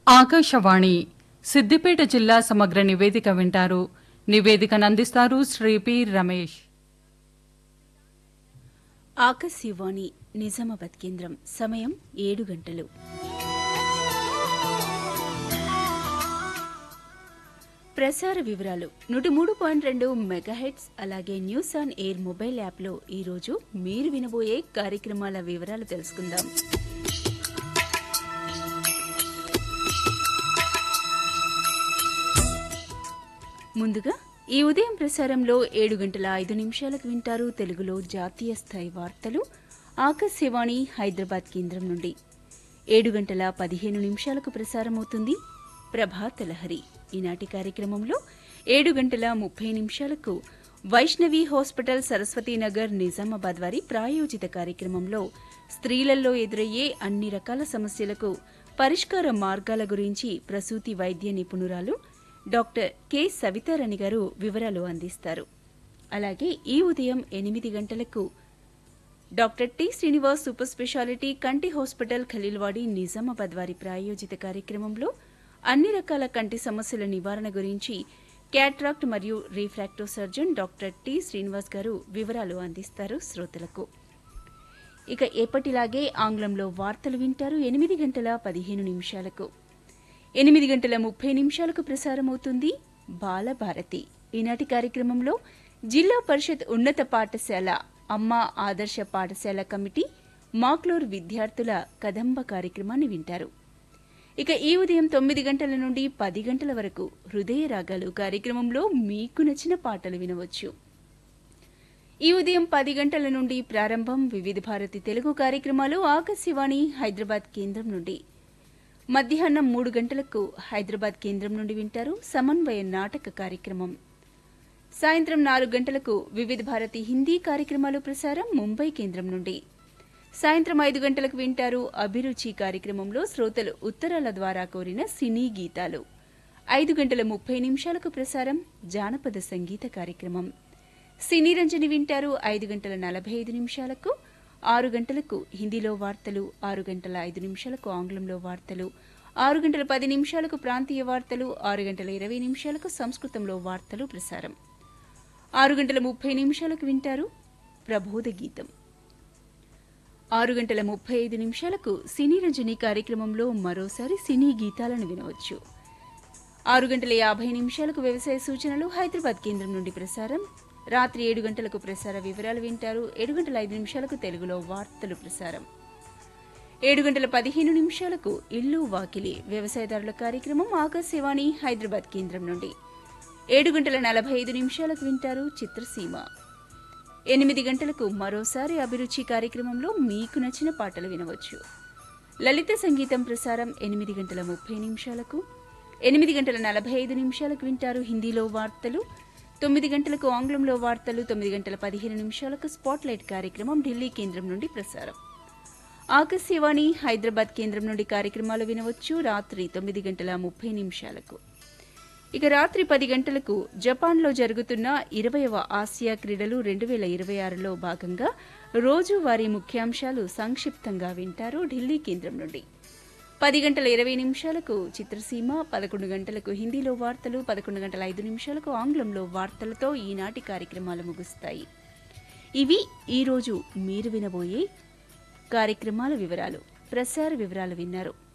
ఆకాశవాణి సిద్దిపేట జిల్లా సమగ్ర నివేదిక వింటారు నివేదికను అందిస్తారు శ్రీ పి రమేష్ ఆకాశవాణి నిజామాబాద్ కేంద్రం సమయం ఏడు గంటలు ప్రసార వివరాలు నూట మూడు పాయింట్ రెండు మెగాహెట్స్ అలాగే న్యూస్ ఆన్ ఎయిర్ మొబైల్ యాప్లో ఈరోజు మీరు వినబోయే కార్యక్రమాల వివరాలు తెలుసుకుందాం ముందుగా ఈ ఉదయం ప్రసారంలో ఏడు గంటల ఐదు నిమిషాలకు వింటారు తెలుగులో జాతీయ స్థాయి వార్తలు ఆకాశవాణి హైదరాబాద్ కేంద్రం నుండి ఏడు గంటల పదిహేను నిమిషాలకు ప్రసారమవుతుంది ప్రభాత లహరి ఈనాటి కార్యక్రమంలో ఏడు గంటల ముప్పై నిమిషాలకు వైష్ణవి హాస్పిటల్ సరస్వతీనగర్ నిజామాబాద్ వారి ప్రాయోజిత కార్యక్రమంలో స్త్రీలలో ఎదురయ్యే అన్ని రకాల సమస్యలకు పరిష్కార మార్గాల గురించి ప్రసూతి వైద్య నిపుణురాలు డాక్టర్ కె సవితారాణి గారు వివరాలు అందిస్తారు అలాగే ఈ ఉదయం ఎనిమిది గంటలకు doctor T Srinivas super speciality కంటి హాస్పిటల్ ఖలీల్వాడి నిజామాబాద్ వారి ప్రాయోజిత కార్యక్రమంలో అన్ని రకాల కంటి సమస్యల నివారణ గురించి క్యాట్రాక్ట్ మరియు refractive surgeon doctor T Srinivas garu వివరాలు అందిస్తారు శ్రోతలకు ఇక ఎప్పటిలాగే ఆంగ్లంలో వార్తలు వింటారు ఎనిమిది గంటల పదిహేను నిమిషాలకు ఎనిమిది గంటల ముప్పై నిమిషాలకు ప్రసారమవుతుంది బాలభారతి ఈనాటి కార్యక్రమంలో జిల్లా పరిషత్ ఉన్నత పాఠశాల అమ్మ ఆదర్శ పాఠశాల కమిటీ మాక్లూర్ విద్యార్థుల కదంబ కార్యక్రమాన్ని వింటారు ఇక ఈ ఉదయం తొమ్మిది గంటల నుండి పది గంటల వరకు హృదయ రాగాలు కార్యక్రమంలో మీకు నచ్చిన పాటలు వినవచ్చు ఈ ఉదయం పది గంటల నుండి ప్రారంభం వివిధ భారతి తెలుగు కార్యక్రమాలు ఆకాశవాణి హైదరాబాద్ కేంద్రం నుండి మధ్యాహ్నం మూడు గంటలకు హైదరాబాద్ కేంద్రం నుండి వింటారు సమన్వయ నాటక కార్యక్రమం సాయంత్రం నాలుగు గంటలకు వివిధ భారతి హిందీ కార్యక్రమాలు ప్రసారం ముంబై కేంద్రం నుండి సాయంత్రం ఐదు గంటలకు వింటారు అభిరుచి కార్యక్రమంలో శ్రోతలు ఉత్తరాల ద్వారా కోరిన సినీ గీతాలు ఐదు గంటల ముప్పై నిమిషాలకు ప్రసారం జానపద సంగీత కార్యక్రమం సినీ రంజని వింటారు ఐదు గంటల నలభై ఐదు నిమిషాలకు ఆరు గంటలకు హిందీలో వార్తలు ఆరు గంటల ఐదు నిమిషాలకు ఆంగ్లంలో వార్తలు ఆరు గంటల పది నిమిషాలకు ప్రాంతీయ వార్తలు ఆరు గంటల ఇరవై నిమిషాలకు సంస్కృతంలో వార్తలు ప్రసారం ఆరు గంటల ముప్పై నిమిషాలకు వింటారు ప్రబోధ గీతం ఆరు గంటల ముప్పై ఐదు నిమిషాలకు సినీ రంజని కార్యక్రమంలో మరోసారి సినీ గీతాలను వినవచ్చు ఆరు గంటల యాభై నిమిషాలకు వ్యవసాయ సూచనలు హైదరాబాద్ కేంద్రం నుండి ప్రసారం రాత్రి ఏడు గంటలకు ప్రసార వివరాలు వింటారు ఏడు గంటల ఐదు నిమిషాలకు తెలుగులో వార్తలు ప్రసారం ఏడు గంటల పదిహేను నిమిషాలకు ఇల్లు వాకిలి వ్యవసాయదారుల కార్యక్రమం ఆకాశవాణి హైదరాబాద్ కేంద్రం నుండి ఏడు గంటల నలభై ఐదు నిమిషాలకు వింటారు చిత్రసీమ ఎనిమిది గంటలకు మరోసారి అభిరుచి కార్యక్రమంలో మీకు నచ్చిన పాటలు వినవచ్చు లలిత సంగీతం ప్రసారం ఎనిమిది గంటల ముప్పై నిమిషాలకు ఎనిమిది గంటల నలభై ఐదు నిమిషాలకు వింటారు హిందీలో వార్తలు తొమ్మిది గంటలకు ఆంగ్లంలో వార్తలు తొమ్మిది గంటల పదిహేను నిమిషాలకు స్పాట్లైట్ కార్యక్రమం ఢిల్లీ కేంద్రం నుండి ప్రసారం ఆకాశవాణి హైదరాబాద్ కేంద్రం నుండి కార్యక్రమాలు వినవచ్చు రాత్రి తొమ్మిది గంటల ముప్పై నిమిషాలకు ఇక రాత్రి పది గంటలకు జపాన్లో జరుగుతున్న ఇరవయవ ఆసియా క్రీడలు రెండు వేల ఇరవై ఆరులో భాగంగా రోజువారీ ముఖ్యాంశాలు సంక్షిప్తంగా వింటారు ఢిల్లీ కేంద్రం నుండి పది గంటల ఇరవై నిమిషాలకు చిత్రసీమ పదకొండు గంటలకు హిందీలో వార్తలు పదకొండు గంటల ఐదు నిమిషాలకు ఆంగ్లంలో వార్తలతో ఈనాటి కార్యక్రమాలు ముగుస్తాయి ఇవి ఈరోజు మీరు వినబోయే కార్యక్రమాల వివరాలు ప్రసార వివరాలు విన్నారు